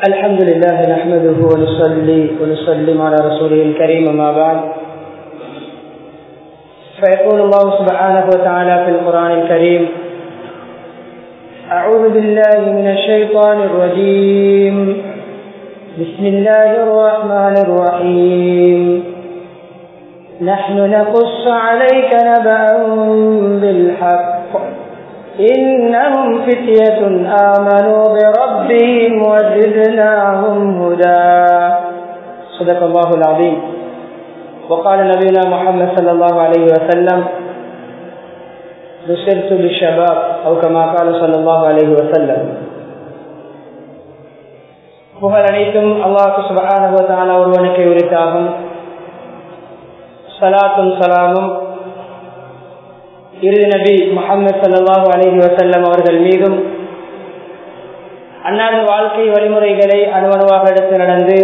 الحمد لله نحمده ونصلي ونسلم على رسوله الكريم ما بعد فيقول الله سبحانه وتعالى في القرآن الكريم أعوذ بالله من الشيطان الرجيم بسم الله الرحمن الرحيم نحن نقص عليك نبأهم بالحق إنهم فتية آمنوا بربهم وزدناهم هدى صدق الله العظيم وقال نبينا محمد صلى الله عليه وسلم نصرت بالشباب أو كما قال صلى الله عليه وسلم புகழ் அனைத்தும் அல்லாஹு சுபஹான ஒருவனுக்கு உரித்தாகும் சலாத்தும் சலாமும் இறுதி நபி முகமது சல்லாஹூ அலஹி வசல்லம் அவர்கள் மீதும் அன்னாரின் வாழ்க்கை வழிமுறைகளை அணுவணுவாக எடுத்து நடந்து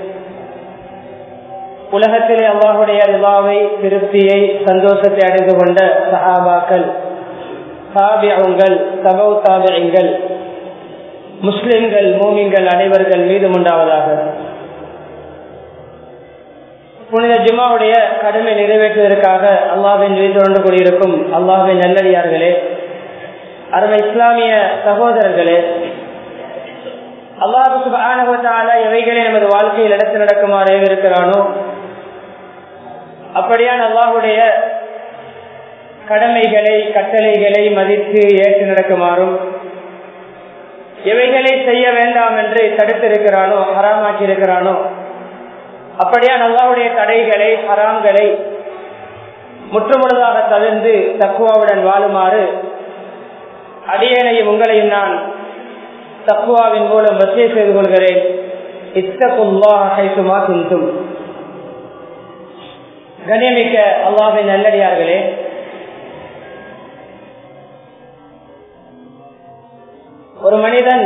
உலகத்திலே அல்லாஹுடைய ரிவாவை திருப்தியை சந்தோஷத்தை அடைந்து கொண்ட சஹாபாக்கள் தாபியங்கள் தபௌ தாபியங்கள் முஸ்லிம்கள் மூமிங்கள் அனைவர்கள் மீதும் உண்டாவதாக புனித ஜுமாவுடைய கடமை நிறைவேற்றுவதற்காக அல்லாவின் வீடு கொண்டு கூடியிருக்கும் அல்லாவின் நல்லடியார்களே அருமை இஸ்லாமிய சகோதரர்களே அல்லாஹுக்கு ஆனவத்தால எவைகளை நமது வாழ்க்கையில் எடுத்து நடக்குமாறு இருக்கிறானோ அப்படியான அல்லாஹுடைய கடமைகளை கட்டளைகளை மதித்து ஏற்று நடக்குமாறும் எவைகளை செய்ய வேண்டாம் என்று தடுத்திருக்கிறானோ ஹராமாக்கி இருக்கிறானோ அப்படியா நல்லாவுடைய தடைகளை ஹராம்களை முற்றுமுழுதாக தவிர்ந்து தக்குவாவுடன் வாழுமாறு அடியேனையும் உங்களையும் நான் தக்குவாவின் மூலம் வசதி செய்து கொள்கிறேன் இத்தகுல்லா குந்தும் கண்ணியமிக்க அல்லாவின் நல்லடியார்களே ஒரு மனிதன்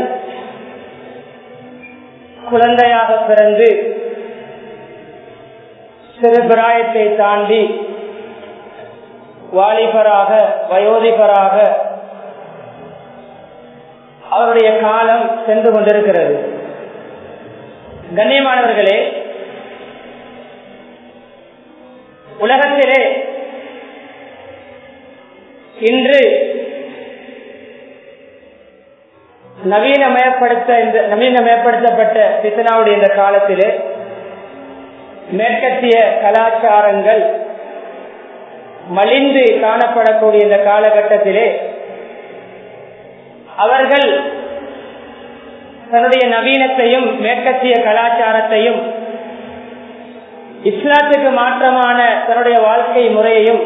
குழந்தையாக பிறந்து சிறு பிராயத்தை தாண்டி வாலிபராக வயோதிபராக அவருடைய காலம் சென்று கொண்டிருக்கிறது கண்ணியமானவர்களே உலகத்திலே இன்று நவீனமயப்படுத்த இந்த நவீனமயப்படுத்தப்பட்ட பித்தனாவுடைய இந்த காலத்திலே மேற்கத்திய கலாச்சாரங்கள் மலிந்து காணப்படக்கூடிய இந்த காலகட்டத்திலே அவர்கள் தன்னுடைய நவீனத்தையும் மேற்கத்திய கலாச்சாரத்தையும் இஸ்லாத்துக்கு மாற்றமான தன்னுடைய வாழ்க்கை முறையையும்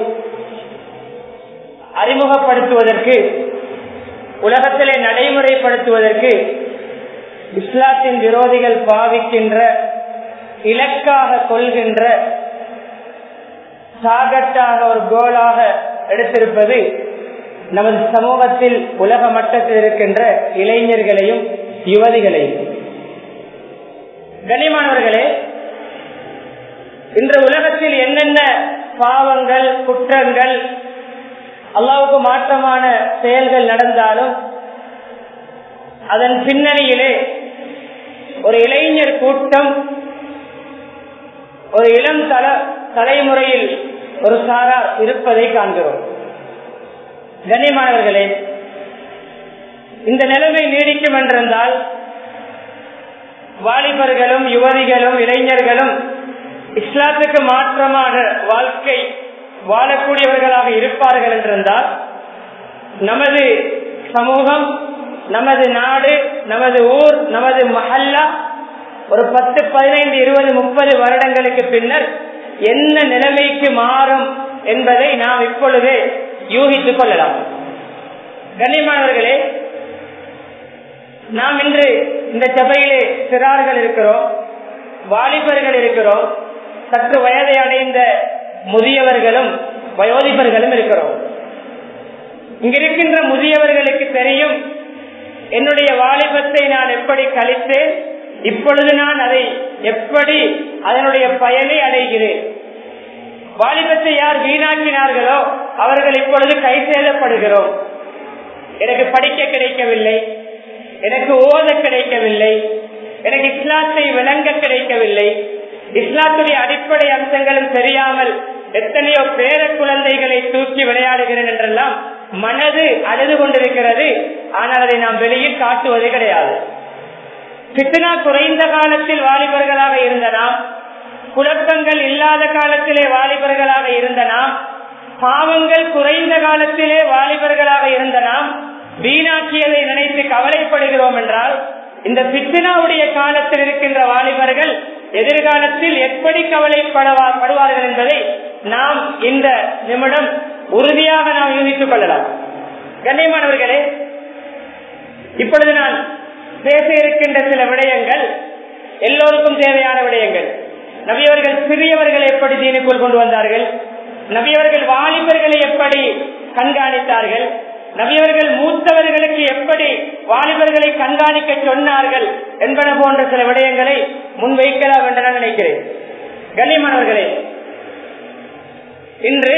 அறிமுகப்படுத்துவதற்கு உலகத்திலே நடைமுறைப்படுத்துவதற்கு இஸ்லாத்தின் விரோதிகள் பாவிக்கின்ற இலக்காக கொள்கின்ற டார்கெட்டாக ஒரு கோலாக எடுத்திருப்பது நமது சமூகத்தில் உலக மட்டத்தில் இருக்கின்ற இளைஞர்களையும் யுவதிகளையும் கனிமானவர்களே இன்று உலகத்தில் என்னென்ன பாவங்கள் குற்றங்கள் அல்லாவுக்கு மாற்றமான செயல்கள் நடந்தாலும் அதன் பின்னணியிலே ஒரு இளைஞர் கூட்டம் ஒரு இளம் தல தலைமுறையில் ஒரு சாரார் இருப்பதை காண்கிறோம் கண்ணியமானவர்களே இந்த நிலைமை நீடிக்கும் என்றிருந்தால் வாலிபர்களும் யுவதிகளும் இளைஞர்களும் இஸ்லாத்துக்கு மாற்றமான வாழ்க்கை வாழக்கூடியவர்களாக இருப்பார்கள் என்றிருந்தால் நமது சமூகம் நமது நாடு நமது ஊர் நமது மஹல்லா ஒரு பத்து பதினைந்து இருபது முப்பது வருடங்களுக்கு பின்னர் என்ன நிலைமைக்கு மாறும் என்பதை நாம் இப்பொழுதே யூகித்துக் கொள்ளலாம் கண்ணியமானவர்களே நாம் இன்று இந்த சபையிலே சிறார்கள் இருக்கிறோம் வாலிபர்கள் இருக்கிறோம் சற்று வயதை அடைந்த முதியவர்களும் வயோதிபர்களும் இருக்கிறோம் இங்கிருக்கின்ற முதியவர்களுக்கு தெரியும் என்னுடைய வாலிபத்தை நான் எப்படி கழித்தேன் இப்பொழுது நான் அதை எப்படி அதனுடைய பயனை அடைகிறேன் வாலிபத்தை யார் வீணாக்கினார்களோ அவர்கள் இப்பொழுது கை சேதப்படுகிறோம் எனக்கு படிக்க கிடைக்கவில்லை எனக்கு ஓத கிடைக்கவில்லை எனக்கு இஸ்லாத்தை விளங்க கிடைக்கவில்லை இஸ்லாத்துடைய அடிப்படை அம்சங்களும் தெரியாமல் எத்தனையோ பேர குழந்தைகளை தூக்கி விளையாடுகிறேன் என்றெல்லாம் மனது அழுது கொண்டிருக்கிறது ஆனால் அதை நாம் வெளியில் காட்டுவது கிடையாது பித்னா குறைந்த காலத்தில் வாலிபர்களாக இருந்த நாம் குழப்பங்கள் இல்லாத காலத்திலே வாலிபர்களாக இருந்த நாம் பாவங்கள் குறைந்த காலத்திலே வாலிபர்களாக இருந்த நாம் வீணாக்கியதை நினைத்து கவலைப்படுகிறோம் என்றால் இந்த பித்னாவுடைய காலத்தில் இருக்கின்ற வாலிபர்கள் எதிர்காலத்தில் எப்படி கவலைப்படுவார்கள் என்பதை நாம் இந்த நிமிடம் உறுதியாக நாம் யூகித்துக் கொள்ளலாம் கண்ணியமானவர்களே இப்பொழுது நான் பேச இருக்கின்ற சில விடயங்கள் எல்லோருக்கும் தேவையான விடயங்கள் நபியவர்கள் சிறியவர்களை எப்படி தீனுக்குள் கொண்டு வந்தார்கள் நபியவர்கள் வாலிபர்களை எப்படி கண்காணித்தார்கள் நபியவர்கள் மூத்தவர்களுக்கு எப்படி வாலிபர்களை கண்காணிக்க சொன்னார்கள் என்பன போன்ற சில விடயங்களை முன்வைக்கலாம் என்று நான் நினைக்கிறேன் கண்ணியமானவர்களே இன்று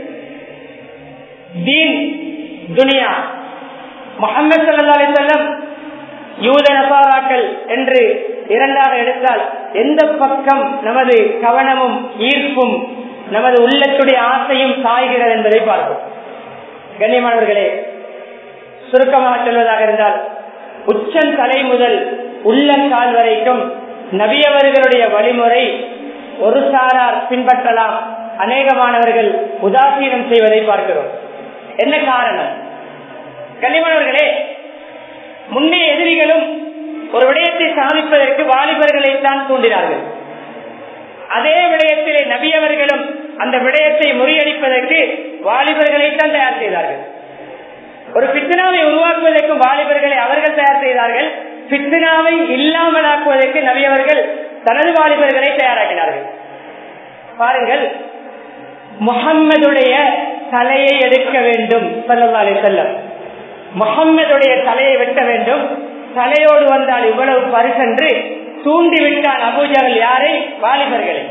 தீன் துனியா முகமது சல்லா அலிசல்லம் யூத நசாராக்கள் என்று இரண்டாக எடுத்தால் எந்த பக்கம் நமது கவனமும் ஈர்ப்பும் நமது உள்ளத்துடைய ஆசையும் சாய்கிறது என்பதை பார்ப்போம் கண்ணியமானவர்களே சுருக்கமாக சொல்வதாக இருந்தால் உச்சன் தலை முதல் உள்ளங்கால் வரைக்கும் நபியவர்களுடைய வழிமுறை ஒரு சாரார் பின்பற்றலாம் அநேகமானவர்கள் உதாசீனம் செய்வதை பார்க்கிறோம் என்ன காரணம் கண்ணியமானவர்களே முன்னே எதிரிகளும் ஒரு விடயத்தை சாதிப்பதற்கு வாலிபர்களை தான் தூண்டினார்கள் அதே விடயத்திலே நபியவர்களும் அந்த விடயத்தை முறியடிப்பதற்கு வாலிபர்களை தான் தயார் செய்தார்கள் ஒரு பித்னாவை உருவாக்குவதற்கும் வாலிபர்களை அவர்கள் தயார் செய்தார்கள் பித்னாவை இல்லாமலாக்குவதற்கு நபியவர்கள் தனது வாலிபர்களை தயாராக்கினார்கள் பாருங்கள் முகம்மதுடைய தலையை எடுக்க வேண்டும் சல்லி செல்லம் முகம்மதுடைய தலையை வெட்ட வேண்டும் தலையோடு வந்தால் இவ்வளவு பரிசென்று தூண்டிவிட்டான் அபூஜாவில் யாரை வாலிபர்களை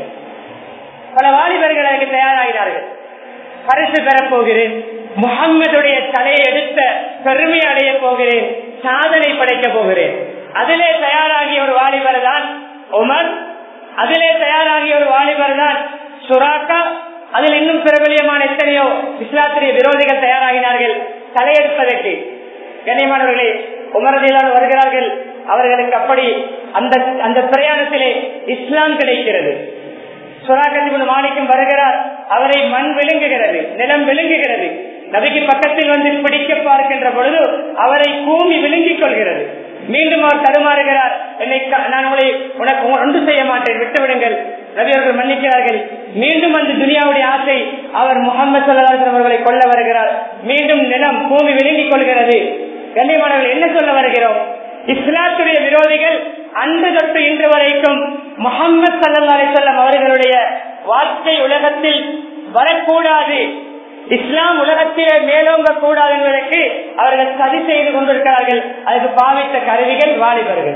பல வாலிபர்கள் அதற்கு தயாராகிறார்கள் பரிசு பெறப் போகிறேன் முகம்மதுடைய தலையை எடுத்த பெருமை அடைய போகிறேன் சாதனை படைக்க போகிறேன் அதிலே தயாராகிய ஒரு வாலிபர் தான் உமர் அதிலே தயாராகிய ஒரு வாலிபர் தான் சுராக்கா அதில் இன்னும் பிரபலியமான எத்தனையோ இஸ்லாத்திரிய விரோதிகள் தயாராகினார்கள் தலையெடுப்பதற்கு கண்ணியமானவர்களே உமரதிலால் வருகிறார்கள் அவர்களுக்கு அப்படி அந்த அந்த பிரயாணத்திலே இஸ்லாம் கிடைக்கிறது சுராகத்தின் மாணிக்கம் வருகிறார் அவரை மண் விழுங்குகிறது நிலம் விழுங்குகிறது நபிக்கு பக்கத்தில் வந்து பிடிக்க பார்க்கின்ற பொழுது அவரை கூமி விழுங்கிக் கொள்கிறது மீண்டும் அவர் தடுமாறுகிறார் என்னை நான் உங்களை உனக்கு ஒன்று செய்ய மாட்டேன் விட்டுவிடுங்கள் நபி அவர்கள் மன்னிக்கிறார்கள் மீண்டும் அந்த துனியாவுடைய ஆசை அவர் முகமது சல்லாஹன் அவர்களை கொல்ல வருகிறார் மீண்டும் நிலம் பூமி விழுங்கிக் கொள்கிறது கண்ணியமானவர்கள் என்ன சொல்ல வருகிறோம் இஸ்லாத்துடைய விரோதிகள் அன்று தொட்டு இன்று வரைக்கும் முகமது சல்லா அலிசல்லம் அவர்களுடைய வாழ்க்கை உலகத்தில் வரக்கூடாது இஸ்லாம் உலகத்திலே மேலோங்க கூடாது என்பதற்கு அவர்கள் சதி செய்து கொண்டிருக்கிறார்கள் அதுக்கு பாவித்த கருவிகள் வாலிபர்கள்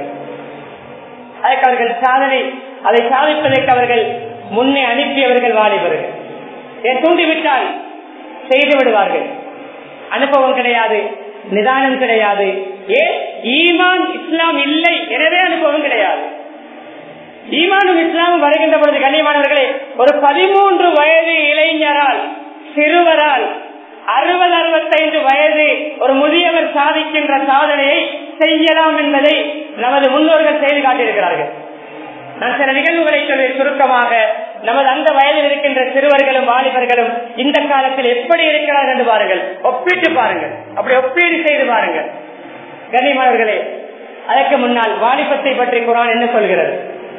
அதற்கு அவர்கள் சாதனை அதை சாதிப்பதற்கு அவர்கள் முன்னே அனுப்பியவர்கள் வாலிபர்கள் ஏன் தூண்டிவிட்டால் செய்து விடுவார்கள் அனுபவம் கிடையாது நிதானம் கிடையாது ஏன் ஈமான் இஸ்லாம் இல்லை எனவே அனுபவம் கிடையாது ஈமானும் இஸ்லாமும் வருகின்ற பொழுது கண்ணியமானவர்களே ஒரு பதிமூன்று வயது இளைஞரால் சிறுவரால் அறுபது அறுபத்தைந்து வயது ஒரு முதியவர் சாதிக்கின்ற சாதனையை செய்யலாம் என்பதை நமது முன்னோர்கள் செய்து காட்டியிருக்கிறார்கள் நான் சில நிகழ்வுகளை சொல்லி சுருக்கமாக நமது அந்த வயதில் இருக்கின்ற சிறுவர்களும் வாலிபர்களும் இந்த காலத்தில் எப்படி இருக்கிறார்கள் என்று பாருங்கள் ஒப்பிட்டு பாருங்கள் அப்படி ஒப்பீடு செய்து பாருங்கள் கண்ணியமானவர்களே அதற்கு முன்னால் வாலிபத்தை பற்றி குரான் என்ன சொல்கிறது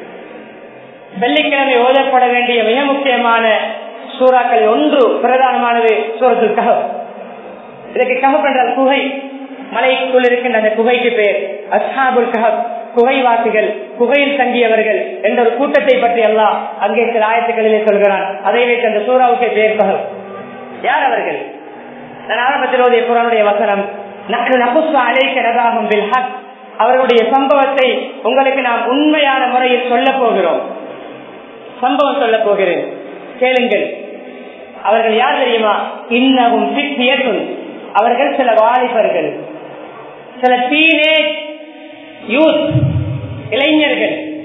வெள்ளிக்கிழமை ஓதப்பட வேண்டிய மிக முக்கியமான சூறாக்கள் ஒன்று பிரதானமானது சூரத்து கஹப் இதற்கு கஹப் என்றால் குகை மலைக்குள் இருக்கின்ற அந்த குகைக்கு பேர் அஸ்ஹாபுல் கஹப் குகைவாசிகள் குகையில் தங்கியவர்கள் என்ற ஒரு கூட்டத்தை பற்றி எல்லாம் அங்கே சில ஆயத்துக்களிலே சொல்கிறான் அதை வைத்து அந்த சூறாவுக்கு பேர் கஹப் யார் அவர்கள் நான் ஆரம்பத்தில் ஓதிய குரானுடைய வசனம் அவர்களுடைய சம்பவத்தை உங்களுக்கு நாம் உண்மையான முறையில் சொல்ல போகிறோம் சம்பவம் சொல்ல போகிறேன் கேளுங்கள் அவர்கள் யார் தெரியுமா இன்னமும் சித்தியத்தும் அவர்கள் சில வாலிபர்கள் சில டீனேஜ் யூத் இளைஞர்கள்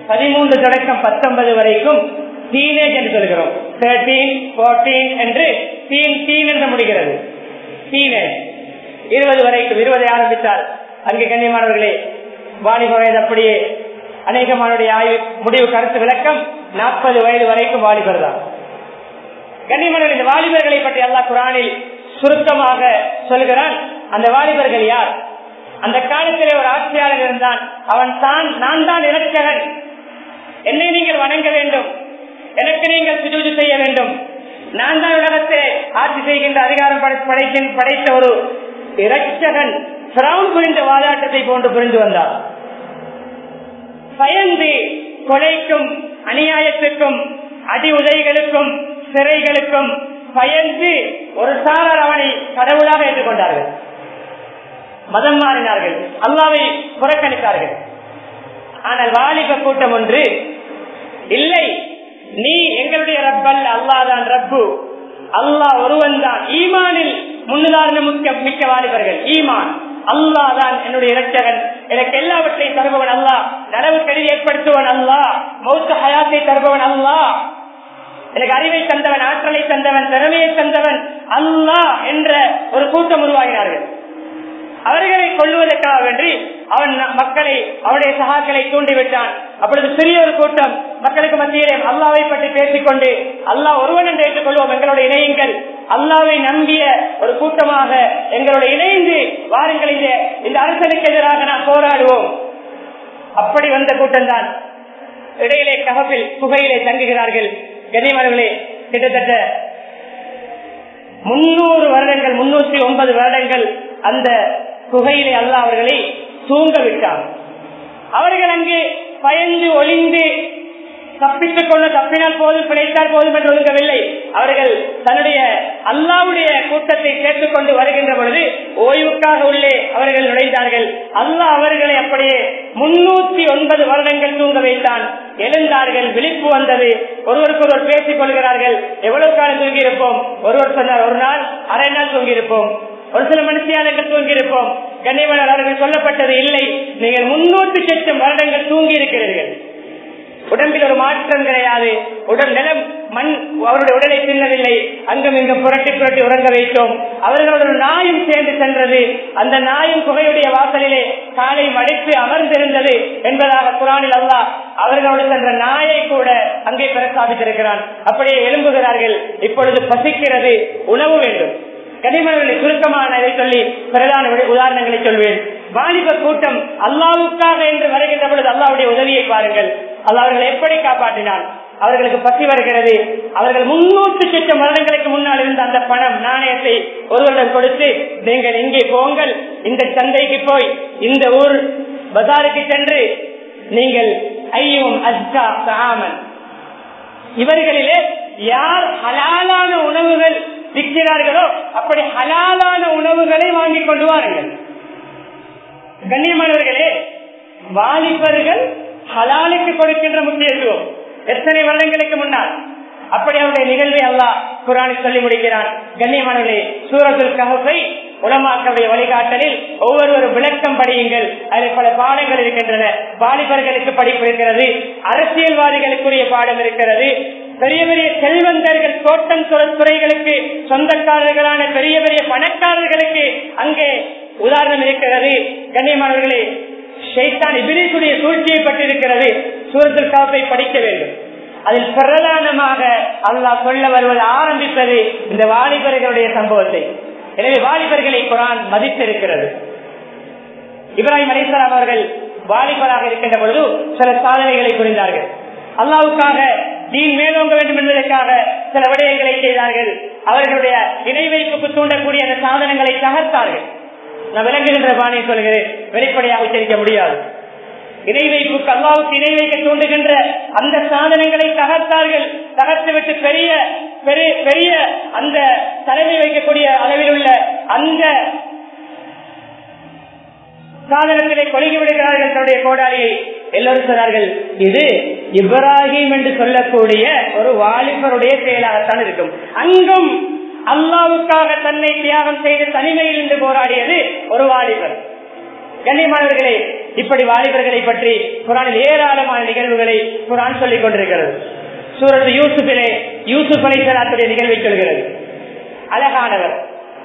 பதிமூன்று தொடக்கம் பத்தொன்பது வரைக்கும் டீனேஜ் என்று சொல்கிறோம் தேர்டீன் போர்டீன் என்று டீன் டீன் என்று முடிகிறது டீனேஜ் இருபது வரைக்கும் இருபதை ஆரம்பித்தால் அங்கே கண்ணியமானவர்களே வாலிப வயது அப்படியே அநேகமானுடைய ஆய்வு முடிவு கருத்து விளக்கம் நாற்பது வயது வரைக்கும் வாலிபர் தான் கண்ணியமானவர்கள் இந்த வாலிபர்களை பற்றி அல்லாஹ் குரானில் சுருக்கமாக சொல்கிறான் அந்த வாலிபர்கள் யார் அந்த காலத்திலே ஒரு ஆட்சியாளர் இருந்தான் அவன் தான் நான் தான் இலக்ககன் என்னை நீங்கள் வணங்க வேண்டும் எனக்கு நீங்கள் சுஜூஜு செய்ய வேண்டும் நான் தான் உலகத்திலே ஆட்சி செய்கின்ற அதிகாரம் படை- படைக்கின் படைத்த ஒரு இரட்சகன் சிரமம் புரிந்த வாதாட்டத்தை போன்று புரிந்து வந்தார் பயந்து கொலைக்கும் அநியாயத்துக்கும் அடி உதைகளுக்கும் சிறைகளுக்கும் பயந்து ஒரு சாரர் அவனை கடவுளாக ஏற்றுக்கொண்டார்கள் மதம் மாறினார்கள் அல்லாவை புறக்கணித்தார்கள் ஆனால் வாலிப கூட்டம் ஒன்று இல்லை நீ எங்களுடைய ரப்பல் அல்லாதான் ரப்பு அல்லாஹ் ஒருவன் தான் ஈமானில் முன்னுதாரணம் மிக்க மிக்க வாலிபர்கள் ஈமான் அல்லாஹ் தான் என்னுடைய இரட்சகன் எனக்கு எல்லாவற்றையும் தருபவன் அல்லாஹ் நனவு கருதி ஏற்படுத்துவன் அல்லாஹ் மௌத்த ஹயாத்தை தருபவன் அல்லாஹ் எனக்கு அறிவை தந்தவன் ஆற்றலை தந்தவன் திறமையை தந்தவன் அல்லாஹ் என்ற ஒரு கூட்டம் உருவாகினார்கள் அவர்களை கொள்வதற்காக வேண்டி அவன் ந- மக்களை அவனுடைய சகாக்களை தூண்டிவிட்டான் அப்பொழுது சிறிய ஒரு கூட்டம் மக்களுக்கு மத்தியிலே அல்லாவை பற்றி பேசிக்கொண்டு அல்லாஹ் ஒருவன் என்று ஏற்றுக்கொள்வோம் எங்களோட இணையுங்கள் அல்லாவை நம்பிய ஒரு கூட்டமாக எங்களோட இணைந்து வாருங்கள் இந்த இந்த அரசனுக்கு எதிராக நாம் போராடுவோம் அப்படி வந்த கூட்டம்தான் இடையிலே ககப்பில் புகையிலே தங்குகிறார்கள் கனிமர்களே கிட்டத்தட்ட முன்னூறு வருடங்கள் முன்னூத்தி ஒன்பது வருடங்கள் அந்த குகையிலே அல்ல அவர்களை தூங்க விட்டார் அவர்கள் அங்கே பயந்து ஒளிந்து தப்பித்துக் கொள்ள தப்பினால் போதும் பிழைத்தால் போதும் என்று ஒதுங்கவில்லை அவர்கள் தன்னுடைய அல்லாவுடைய கூட்டத்தை கேட்டுக் கொண்டு வருகின்ற பொழுது ஓய்வுக்காக உள்ளே அவர்கள் நுழைந்தார்கள் அல்லாஹ் அவர்களை அப்படியே முன்னூத்தி ஒன்பது வருடங்கள் தூங்க வைத்தான் எழுந்தார்கள் விழிப்பு வந்தது ஒருவருக்கு ஒருவர் பேசிக் கொள்கிறார்கள் எவ்வளவு காலம் தூங்கி இருப்போம் ஒருவர் சொன்னார் ஒரு நாள் அரை நாள் தூங்கி இருப்போம் ஒரு சில மனுஷியாளர்கள் தூங்கி இருப்போம் கண்ணியமலர் அவர்கள் சொல்லப்பட்டது இல்லை நீங்கள் முன்னூத்தி லட்சம் வருடங்கள் தூங்கி இருக்கிறீர்கள் உடம்பில் ஒரு மாற்றம் கிடையாது உடல் நிலம் மண் அவருடைய உடலை தின்னவில்லை அங்கும் இங்கும் புரட்டி புரட்டி உறங்க வைத்தோம் அவர்களோட ஒரு நாயும் சேர்ந்து சென்றது அந்த நாயும் குகையுடைய வாசலிலே காலை மடித்து அமர்ந்திருந்தது என்பதாக குரானில் அல்லாஹ் அவர்களோடு சென்ற நாயை கூட அங்கே பிரஸ்தாபித்திருக்கிறான் அப்படியே எழும்புகிறார்கள் இப்பொழுது பசிக்கிறது உணவு வேண்டும் கனிமர்களை சுருக்கமான இதை சொல்லி பிரதான விட- உதாரணங்களை சொல்வேன் வாலிப கூட்டம் அல்லாவுக்காக என்று வருகின்ற பொழுது அல்லாவுடைய உதவியை பாருங்கள் அல்லாஹ் அவர்களை எப்படி காப்பாற்றினான் அவர்களுக்கு பசி வருகிறது அவர்கள் முன்னூத்தி லட்சம் வருடங்களுக்கு முன்னால் இருந்த அந்த பணம் நாணயத்தை ஒருவரிடம் கொடுத்து நீங்கள் இங்கே போங்கள் இந்த சந்தைக்கு போய் இந்த ஊர் பஜாருக்கு சென்று நீங்கள் ஐயும் அஸ்கா சாமன் இவர்களிலே யார் ஹலாலான உணவுகள் விற்கிறார்களோ அப்படி ஹலாலான உணவுகளை வாங்கிக் கொண்டு வாருங்கள் கண்ணியமானவர்களே வாலிபர்கள் ஹலாலுக்கு கொடுக்கின்ற முக்கியத்துவம் எத்தனை வருடங்களுக்கு முன்னால் அப்படி அவருடைய நிகழ்வை அல்லாஹ் குரானில் சொல்லி முடிக்கிறான் கண்ணியமானவர்களே சூரத்துல் கஹஃபை உலமாக்களுடைய வழிகாட்டலில் ஒவ்வொரு விளக்கம் படியுங்கள் அதில் பல பாடங்கள் இருக்கின்றன வாலிபர்களுக்கு படிப்பு இருக்கிறது அரசியல்வாதிகளுக்குரிய பாடம் இருக்கிறது பெரிய பெரிய செல்வந்தர்கள் தோட்டம் துறை- துறைகளுக்கு சொந்தக்காரர்களான பெரிய பெரிய பணக்காரர்களுக்கு அங்கே உதாரணம் இருக்கிறது கண்ணியமானவர்களே ஷைத்தான் இபிலிசுடைய சூழ்ச்சியை பட்டிருக்கிறது சூரத்தில் காப்பை படிக்க வேண்டும் அதில் பிரதானமாக அல்லாஹ் சொல்ல வருவது ஆரம்பிப்பது இந்த வாலிபர்களுடைய சம்பவத்தை எனவே வாலிபர்களை குரான் மதித்திருக்கிறது இப்ராஹிம் அலிஸ்லாம் அவர்கள் வாலிபராக இருக்கின்ற பொழுது சில சாதனைகளை புரிந்தார்கள் அல்லாவுக்காக தீன் மேலோங்க வேண்டும் என்பதற்காக சில விடயங்களை செய்தார்கள் அவர்களுடைய இணை வைப்புக்கு தூண்டக்கூடிய அந்த சாதனங்களை தகர்த்தார்கள் நான் விளங்குகின்ற பாணியை சொல்கிறேன் வெளிப்படையாக உச்சரிக்க முடியாது இணை வைப்புக்கு அல்லாவுக்கு இணை வைக்க தூண்டுகின்ற அந்த சாதனங்களை தகர்த்தார்கள் தகர்த்துவிட்டு பெரிய பெரிய பெரிய அந்த தலைமை வைக்கக்கூடிய அளவில் உள்ள அந்த சாதனத்திலே கொழுகி விடுகிறார்கள் தன்னுடைய கோடாரியை எல்லோரும் சொன்னார்கள் இது இப்ராஹிம் என்று சொல்லக்கூடிய ஒரு வாலிபருடைய செயலாகத்தான் இருக்கும் அங்கும் அல்லாவுக்காக தன்னை தியாகம் செய்து தனிமையில் இருந்து போராடியது ஒரு வாலிபர் கண்ணியமானவர்களே இப்படி வாலிபர்களை பற்றி குரானில் ஏராளமான நிகழ்வுகளை குரான் சொல்லிக் கொண்டிருக்கிறது சூரத்து யூசுஃபிலே யூசுப் அலை சலாத்துடைய நிகழ்வை சொல்கிறது அழகானவர்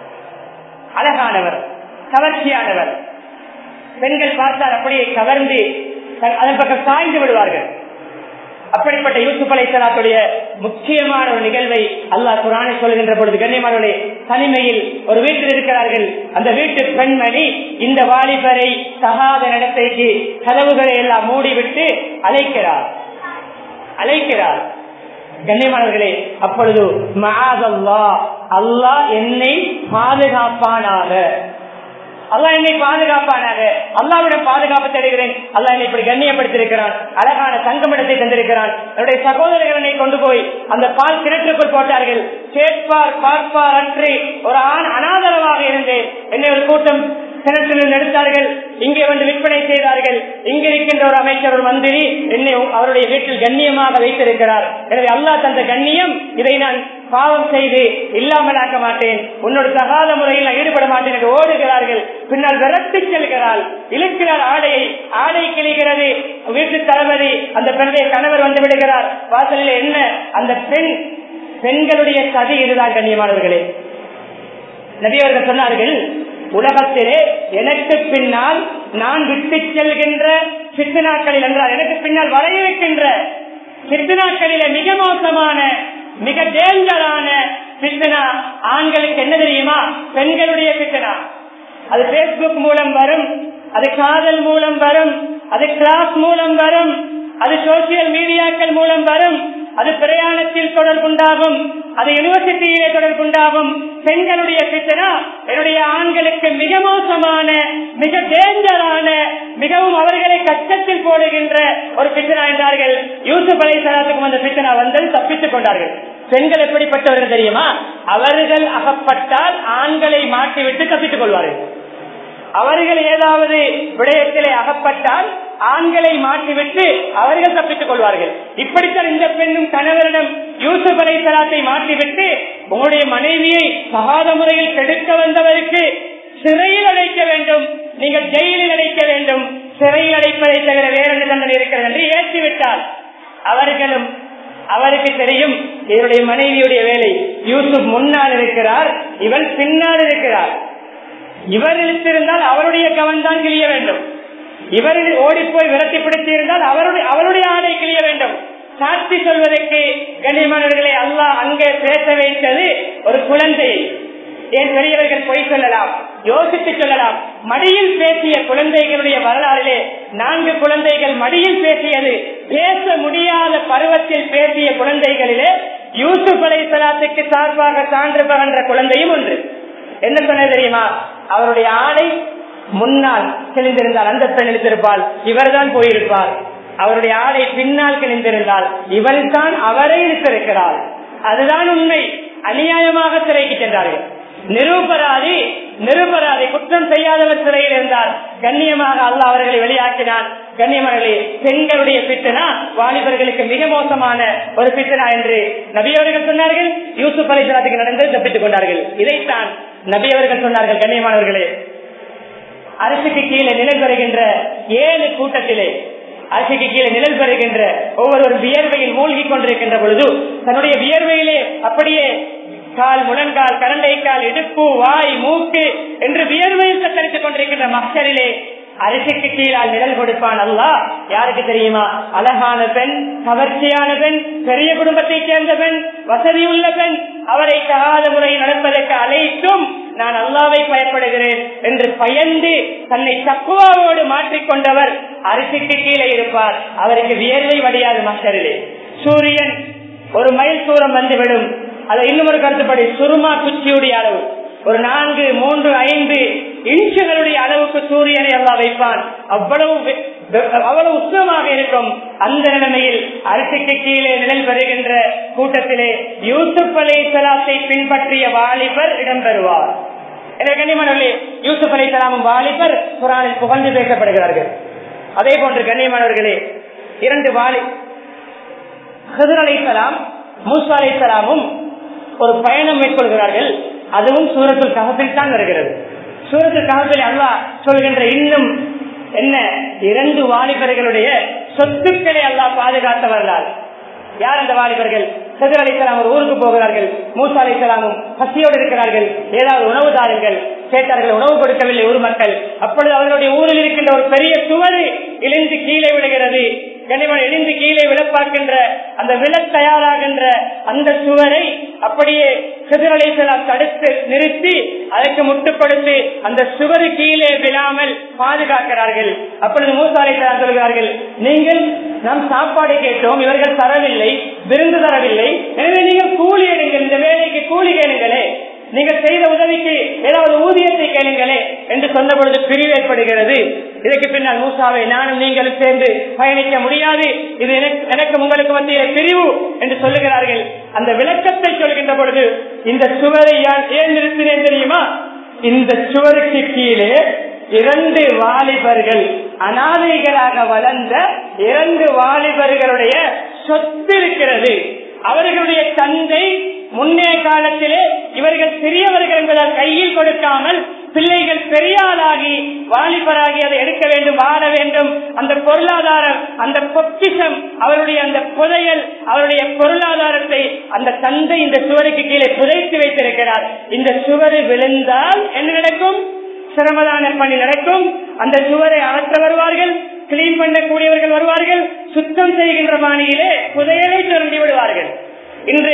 அழகானவர் கவர்ச்சியானவர் பெண்கள் பார்த்தால் அப்படியே கவர்ந்து அதன் பக்கம் சாய்ந்து விடுவார்கள் அப்படிப்பட்ட யூசுப் அலை சலாத்துடைய முக்கியமான ஒரு நிகழ்வை அல்லாஹ் குரானை சொல்கின்ற பொழுது கண்ணியமானவர்களே தனிமையில் ஒரு வீட்டில் இருக்கிறார்கள் அந்த வீட்டு பெண்மணி இந்த வாலிபரை தகாத நடத்தைக்கு கதவுகளை எல்லாம் மூடிவிட்டு அழைக்கிறார் அழைக்கிறார் கண்ணியமானவர்களே அப்பொழுது மகாதல்லா அல்லாஹ் என்னை பாதுகாப்பானாக அல்லா என்னை பாதுகாப்பானாக அல்லாவிடம் பாதுகாப்பு தேடுகிறேன் அல்லா என்னை இப்படி கண்ணியப்படுத்திருக்கிறான் அழகான தங்கமிடத்தை தந்திருக்கிறான் என்னுடைய சகோதரர்கள் என்னை கொண்டு போய் அந்த பால் கிணற்றுக்குள் போட்டார்கள் கேட்பார் பார்ப்பார் அன்றி ஒரு ஆண் அனாதரவாக இருந்தேன் என்னை ஒரு கூட்டம் கிணற்றிலிருந்து எடுத்தார்கள் இங்கே வந்து விற்பனை செய்தார்கள் இங்க இருக்கின்ற ஒரு அமைச்சர் ஒரு மந்திரி என்னை அவருடைய வீட்டில் கண்ணியமாக வைத்திருக்கிறார் எனவே அல்லாஹ் தந்த கண்ணியம் இதை நான் பாவம் செய்து இல்லாமலாக்க மாட்டேன் உன்னோட தகாத முறையில் நான் ஈடுபட மாட்டேன் என்று ஓடுகிறார்கள் பின்னால் விரட்டி செல்கிறாள் இழுக்கிறார் ஆடையை ஆடை கிழிகிறது வீட்டு தளபதி அந்த பெண்ணுடைய கணவர் வந்து விடுகிறார் வாசலில் என்ன அந்த பெண் பெண்களுடைய சதி இதுதான் கண்ணியமானவர்களே நபியவர்கள் சொன்னார்கள் உலகத்திலே எனக்கு பின்னால் நான் விட்டு செல்கின்ற சித்தனாக்களில் என்றால் எனக்கு பின்னால் வர இருக்கின்ற சித்தனாக்களில மிக மோசமான மிக டேஞ்சரான பித்தனா ஆண்களுக்கு என்ன தெரியுமா பெண்களுடைய பித்தனா அது பேஸ்புக் மூலம் வரும் அது காதல் மூலம் வரும் அது கிளாஸ் மூலம் வரும் அது சோசியல் மீடியாக்கள் மூலம் வரும் அது பிரயாணத்தில் தொடர்புண்டாகும் அது யூனிவர்சிட்டியிலே தொடர்புண்டாகும் பெண்களுடைய பித்தனா என்னுடைய ஆண்களுக்கு மிக மோசமான மிக டேஞ்சரான மிகவும் அவர்களை கஷ்டத்தில் போடுகின்ற ஒரு பித்தனா என்றார்கள் யூசுப் அலை சலாத்துக்கும் அந்த பித்தனா வந்தது தப்பித்துக் கொண்டார்கள் பெண்கள் எப்படிப்பட்டவர்கள் தெரியுமா அவர்கள் அகப்பட்டால் ஆண்களை மாற்றிவிட்டு தப்பித்துக் கொள்வார்கள் அவர்கள் ஏதாவது விடயத்திலே அகப்பட்டால் ஆண்களை மாற்றிவிட்டு அவர்கள் தப்பித்துக் கொள்வார்கள் இப்படித்தான் இந்த பெண்ணும் கணவரிடம் யூசுப் அலை சலாத்தை மாற்றிவிட்டு உங்களுடைய மனைவியை சகாத முறையில் கெடுக்க வந்தவருக்கு சிறையில் அடைக்க வேண்டும் நீங்கள் ஜெயிலில் அடைக்க வேண்டும் சிறையில் அடைப்பதை தவிர வேற என்ன தண்டனை இருக்கிறது என்று ஏற்றிவிட்டால் அவர்களும் அவருக்கு தெரியும் இவருடைய மனைவியுடைய வேலை யூசுப் முன்னால் இருக்கிறார் இவள் பின்னால் இருக்கிறார் இவர் இழுத்திருந்தால் அவருடைய கவன் தான் கிளிய வேண்டும் இவர் ஓடிப்போய் விரட்டி பிடித்து இருந்தால் அவருடைய அவருடைய ஆடை கிளிய வேண்டும் சாட்சி சொல்வதற்கு கண்ணியமானவர்களை அல்லாஹ் அங்கே பேச வைத்தது ஒரு குழந்தையை ஏன் பெரியவர்கள் பொய் சொல்லலாம் யோசித்து சொல்லலாம் மடியில் பேசிய குழந்தைகளுடைய வரலாறிலே நான்கு குழந்தைகள் மடியில் பேசியது பேச முடியாத பருவத்தில் பேசிய குழந்தைகளிலே யூசுப் அலை சலாத்துக்கு சார்பாக சான்று பகன்ற குழந்தையும் ஒன்று என்ன சொன்னது தெரியுமா அவருடைய ஆடை முன்னால் கிழிந்திருந்தால் அந்த பெண் எழுந்திருப்பாள் இவர்தான் போயிருப்பார் அவருடைய ஆடை பின்னால் கிழிந்திருந்தால் இவள் தான் அவரை இழுத்திருக்கிறாள் அதுதான் உண்மை அநியாயமாக சிறைக்கு சென்றார்கள் நிரூபராதி நிரூபராதி குற்றம் செய்யாதவர் சிறையில் இருந்தார் கண்ணியமாக அல்ல அவர்களை வெளியாக்கினான் கண்ணியமர்களே பெண்களுடைய பித்தனா வாலிபர்களுக்கு மிக மோசமான ஒரு பித்தனா என்று நபியவர்கள் சொன்னார்கள் யூசுப் அலிசலாத்துக்கு நடந்து தப்பித்துக் கொண்டார்கள் இதைத்தான் நபியவர்கள் சொன்னார்கள் கண்ணியமானவர்களே அரசுக்கு கீழே நிழல் பெறுகின்ற ஏழு கூட்டத்திலே அரசுக்கு கீழே நிழல் பெறுகின்ற ஒவ்வொரு வியர்வையில் மூழ்கி கொண்டிருக்கின்ற பொழுது தன்னுடைய வியர்வையிலே அப்படியே கால் முழங்கால் கரண்டை கால் இடுப்பு வாய் மூக்கு என்று வியர்வையில் தத்தளித்துக் கொண்டிருக்கின்ற மக்களிலே அரிசிக்கு கீழால் நிழல் கொடுப்பான் அல்லா யாருக்கு தெரியுமா அழகான பெண் கவர்ச்சியான பெண் பெரிய குடும்பத்தைச் சேர்ந்த பெண் வசதியுள்ள பெண் அவரை தகாத முறையில் நடப்பதற்கு அழைத்தும் நான் அல்லாவை பயப்படுகிறேன் என்று பயந்து தன்னை தக்குவாவோடு மாற்றிக்கொண்டவர் அரிசிக்கு கீழே இருப்பார் அவருக்கு வியர்வை வடியாது மக்களிலே சூரியன் ஒரு மைல் தூரம் வந்துவிடும் அதை இன்னும் ஒரு கருத்துப்படி சுருமா குச்சியுடைய அளவு ஒரு நான்கு மூன்று ஐந்து இன்ச்சுகளுடைய அளவுக்கு சூரியனை அல்லா வைப்பான் அவ்வளவு அவ்வளவு உஷ்ணமாக இருக்கும் அந்த நிலைமையில் அரிசிக்கு கீழே நிழல் பெறுகின்ற கூட்டத்திலே யூசுப் அலை சலாத்தை பின்பற்றிய வாலிபர் இடம்பெறுவார் எனவே கண்ணியமானவர்களே யூசுப் அலை சலாமும் வாலிபர் குரானில் புகழ்ந்து பேசப்படுகிறார்கள் அதே போன்று கண்ணியமானவர்களே இரண்டு வாலி ஹசர் அலை சலாம் மூசா அலை சலாமும் ஒரு பயணம் மேற்கொள்கிறார்கள் அதுவும் சூரத்தில் ககப்பில் தான் வருகிறது சூரத்தில் ககப்பில் அல்லா சொல்கின்ற இன்னும் என்ன இரண்டு வாலிபர்களுடைய சொத்துக்களை எல்லாம் பாதுகாத்த வரலாறு யார் அந்த வாலிபர்கள் சதுர் அலிசலாம் ஒரு ஊருக்கு போகிறார்கள் மூசா அலிசலாமும் பசியோடு இருக்கிறார்கள் ஏதாவது உணவு தாருங்கள் கேட்டார்கள் உணவு கொடுக்கவில்லை ஊர் மக்கள் அப்பொழுது அவர்களுடைய ஊரில் இருக்கின்ற ஒரு பெரிய சுவரு இழிந்து கீழே விழுகிறது கனிமன் இழிந்து கீழே விழப்பார்க்கின்ற அந்த விழ தயாராகின்ற அந்த சுவரை அப்படியே சிதறலைசலாம் தடுத்து நிறுத்தி அதற்கு முட்டுக் கொடுத்து அந்த சுவரு கீழே விழாமல் பாதுகாக்கிறார்கள் அப்பொழுது மூசாலைசலாம் சொல்கிறார்கள் நீங்கள் நாம் சாப்பாடு கேட்டோம் இவர்கள் தரவில்லை விருந்து தரவில்லை எனவே நீங்கள் கூலி எடுங்கள் இந்த வேலைக்கு கூலி கேளுங்களே நீங்கள் செய்த உதவிக்கு ஏதாவது ஊதியத்தை கேளுங்களே என்று சொன்ன பொழுது பிரிவு ஏற்படுகிறது இதற்கு பின்னால் மூசாவை நானும் நீங்களும் சேர்ந்து பயணிக்க முடியாது இது எனக்கு உங்களுக்கு மத்திய பிரிவு என்று சொல்லுகிறார்கள் அந்த விளக்கத்தை சொல்கின்ற பொழுது இந்த சுவரை ஏன் நிறுத்தினேன் தெரியுமா இந்த சுவருக்கு கீழே இரண்டு வாலிபர்கள் அனாதைகளாக வளர்ந்த இரண்டு வாலிபர்களுடைய சொத்து இருக்கிறது அவர்களுடைய தந்தை முன்னே காலத்திலே இவர்கள் சிறியவர்கள் என்பதால் கையில் கொடுக்காமல் பிள்ளைகள் பெரியாளாகி வாலிபராகி அதை எடுக்க வேண்டும் வாழ வேண்டும் அந்த பொருளாதாரம் அந்த பொக்கிஷம் அவருடைய அந்த புதையல் அவருடைய பொருளாதாரத்தை அந்த தந்தை இந்த சுவருக்கு கீழே புதைத்து வைத்திருக்கிறார் இந்த சுவரு விழுந்தால் என்ன நடக்கும் சிரமதான பணி நடக்கும் அந்த சுவரை அகற்ற வருவார்கள் கிளீன் பண்ணக்கூடியவர்கள் வருவார்கள் சுத்தம் செய்கின்ற பாணியிலே புதையலை சுரண்டி விடுவார்கள் இன்று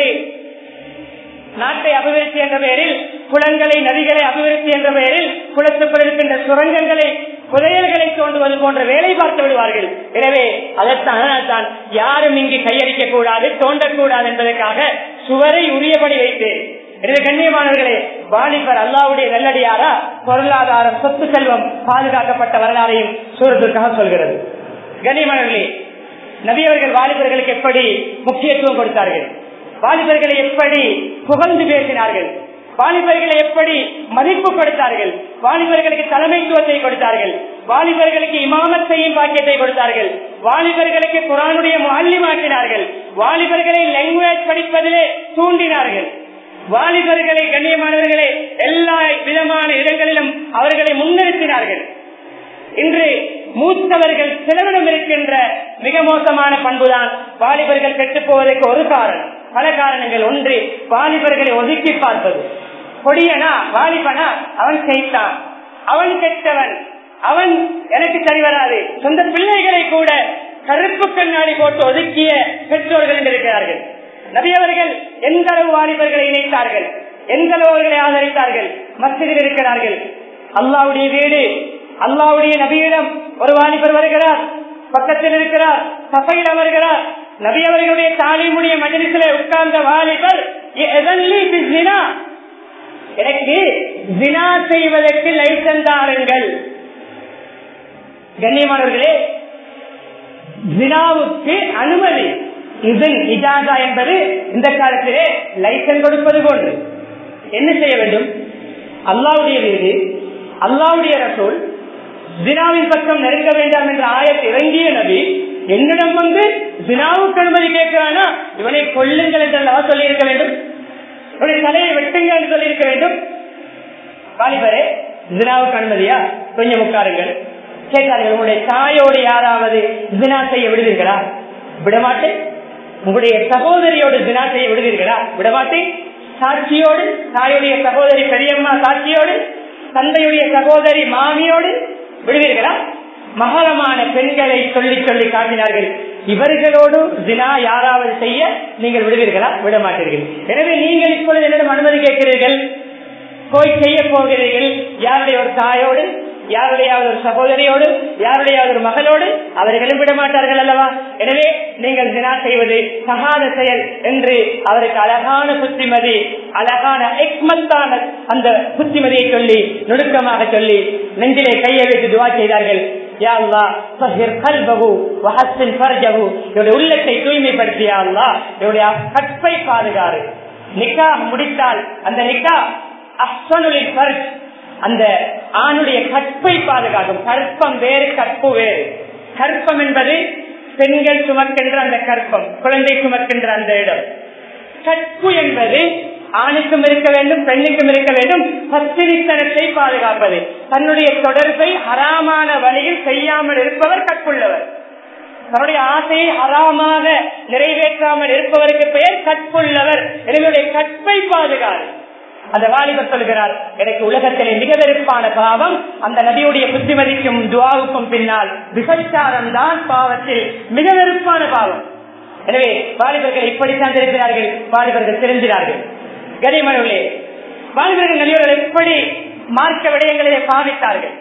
நாட்டை அபிவிருத்தி என்ற பெயரில் குளங்களை நதிகளை அபிவிருத்தி என்ற பெயரில் குளத்துக்குள் இருக்கின்ற சுரங்கங்களை புதையல்களை தோண்டுவது போன்ற வேலை பார்த்து விடுவார்கள் எனவே அதற்கான தான் யாரும் இங்கு கையடிக்க கூடாது தோண்டக்கூடாது என்பதற்காக சுவரை உரியபடி வைத்து எனவே கண்ணியமானவர்களே வாலிபர் அல்லாவுடைய நல்லடியாரா பொருளாதாரம் சொத்து செல்வம் பாதுகாக்கப்பட்ட வரலாறையும் சூரத்திற்காக சொல்கிறது கண்ணியமானவர்களே நபியவர்கள் வாலிபர்களுக்கு எப்படி முக்கியத்துவம் கொடுத்தார்கள் வாலிபர்களை எப்படி புகழ்ந்து பேசினார்கள் வாலிபர்களை எப்படி மதிப்பு கொடுத்தார்கள் வாலிபர்களுக்கு தலைமைத்துவத்தை கொடுத்தார்கள் வாலிபர்களுக்கு இமாமத் செய்யும் பாக்கியத்தை கொடுத்தார்கள் வாலிபர்களுக்கு குரானுடைய மாற்றினார்கள் வாலிபர்களை லாங்குவேஜ் படிப்பதிலே தூண்டினார்கள் வாலிபர்களை கண்ணியமானவர்களை எல்லா விதமான இடங்களிலும் அவர்களை முன்னிறுத்தினார்கள் இன்று மூத்தவர்கள் சிலரிடம் இருக்கின்ற மிக மோசமான பண்புதான் வாலிபர்கள் கெட்டு போவதற்கு ஒரு காரணம் பல காரணங்கள் ஒன்று வாலிபர்களை ஒதுக்கி பார்ப்பது கொடியனா வாலிபனா அவன் செய்தான் அவன் கெட்டவன் அவன் எனக்கு சரி வராது சொந்த பிள்ளைகளை கூட கருப்பு கண்ணாடி போட்டு ஒதுக்கிய பெற்றோர்கள் இருக்கிறார்கள் நபியவர்கள் எந்த அளவு வாலிபர்களை இணைத்தார்கள் எந்த அளவு அவர்களை ஆதரித்தார்கள் மசிதில் இருக்கிறார்கள் அல்லாவுடைய வீடு அல்லாவுடைய நபியிடம் ஒரு வாலிபர் வருகிறார் பக்கத்தில் இருக்கிறார் சபையில் அமர்கிறார் நபி அவர்களுடைய தாலிமுடைய மஜலிசிலே உட்கார்ந்த வாலிபர் எனக்கு ஜினா செய்வதற்கு லைசன்ஸ் தாருங்கள் கண்ணியமானவர்களே ஜினாவுக்கு அனுமதி இதன் இஜாதா என்பது இந்த காலத்திலே லைசன்ஸ் கொடுப்பது போன்று என்ன செய்ய வேண்டும் அல்லாவுடைய வீடு அல்லாவுடைய ரசூல் ஜினாவின் பக்கம் நெருங்க வேண்டாம் என்ற ஆயத்தை இறங்கிய நபி என்னிடம் வந்து ஜினாவுக்கு அனுமதி கேட்கிறானா இவனை கொள்ளுங்கள் என்று அல்லவா சொல்லி இருக்க வேண்டும் இவனை தலையை வெட்டுங்கள் என்று சொல்லி இருக்க வேண்டும் வாலிபரே ஜினாவுக்கு அனுமதியா கொஞ்சம் உட்காருங்கள் கேட்டார்கள் உங்களுடைய தாயோடு யாராவது ஜினா செய்ய விடுவீர்களா விடமாட்டேன் உங்களுடைய சகோதரியோடு ஜினா செய்ய விடுவீர்களா விடமாட்டேன் சாட்சியோடு தாயுடைய சகோதரி பெரியம்மா சாட்சியோடு தந்தையுடைய சகோதரி மாமியோடு விடுவீர்களா மகரமான பெண்களை சொல்லி சொல்லி காட்டினார்கள் இவர்களோடு தினா யாராவது செய்ய நீங்கள் விடுவீர்களா விட மாட்டீர்கள் எனவே நீங்கள் இப்பொழுது என்னிடம் அனுமதி கேட்கிறீர்கள் போய் செய்ய போகிறீர்கள் யாருடைய ஒரு தாயோடு யாருடையாவது ஒரு சகோதரியோடு யாருடையாவது ஒரு மகளோடு அவர்களும் விட மாட்டார்கள் அல்லவா எனவே நீங்கள் தினா செய்வது சகாத செயல் என்று அவருக்கு அழகான புத்திமதி அழகான எக்மத்தான அந்த புத்திமதியை சொல்லி நுணுக்கமாக சொல்லி நெஞ்சிலே கையை வைத்து துவா செய்தார்கள் உள்ளத்தை தூய்மைப்படுத்தியா என்னுடைய கற்பை பாதுகாறு நிக்கா முடித்தால் அந்த நிக்கா அஸ்வனுடைய பர்ஜ் அந்த ஆணுடைய கற்பை பாதுகாக்கும் கற்பம் வேறு கற்பு வேறு கற்பம் என்பது பெண்கள் சுமக்கின்ற அந்த கற்பம் குழந்தை சுமக்கின்ற அந்த இடம் கற்பு என்பது ஆணுக்கும் இருக்க வேண்டும் பெண்ணுக்கும் இருக்க வேண்டும் பத்திரித்தனத்தை பாதுகாப்பது தன்னுடைய தொடர்பை அறாமான வழியில் செய்யாமல் இருப்பவர் கற்புள்ளவர் தன்னுடைய ஆசையை அறாமாக நிறைவேற்றாமல் இருப்பவருக்கு பெயர் கற்புள்ளவர் என்னுடைய கற்பை பாதுகாது அந்த வாலிபர் சொல்கிறார் எனக்கு உலகத்திலே மிக வெறுப்பான பாவம் அந்த நபியுடைய புத்திமதிக்கும் துவாவுக்கும் பின்னால் விபச்சாரம் தான் பாவத்தில் மிக வெறுப்பான பாவம் எனவே வாலிபர்கள் இப்படித்தான் தெரிகிறார்கள் வாலிபர்கள் தெரிஞ்சினார்கள் கனிமனே வாலிபர்கள் நலிவர்கள் எப்படி மார்க்க விடயங்களிலே பாவித்தார்கள்